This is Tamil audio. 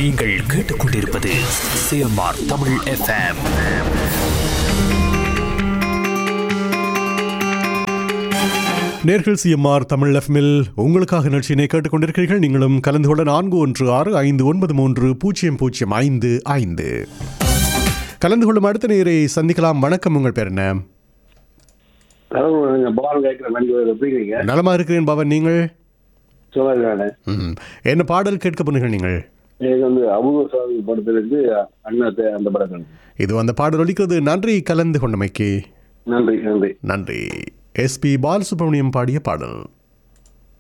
நீங்கள் கேட்டுக்கொண்டிருப்பது சிஎம்ஆர் தமிழ் எஃப்எம் நேர்கள் சிஎம்ஆர் தமிழ் எஃப்எம்மில் உங்களுக்காக நிகழ்ச்சியினை கேட்டுக்கொண்டிருக்கிறீர்கள் நீங்களும் கலந்து கொள்ள நான்கு ஒன்று ஆறு ஐந்து ஒன்பது மூன்று பூஜ்ஜியம் பூஜ்ஜியம் ஐந்து ஐந்து கலந்து கொள்ளும் அடுத்த நேரை சந்திக்கலாம் வணக்கம் உங்கள் பேர் என்ன அதாவது பால் கேட்குற நன்றி எப்படி இருக்கீங்க நலமா இருக்கிறேன் பவன் நீங்கள் சொல்லுங்க ம். என்ன பாடல் கேட்க போனீர்கள் நீங்கள் எனக்கு வந்து அபூர்வ சாமி படத்திலிருந்து அண்ணாத்த அந்த படம் இது அந்த பாடல் ஒலிக்கிறது நன்றி கலந்து கொண்டமைக்கு நன்றி நன்றி நன்றி எஸ்பி பாலசுப்ரமணியம் பாடிய பாடல்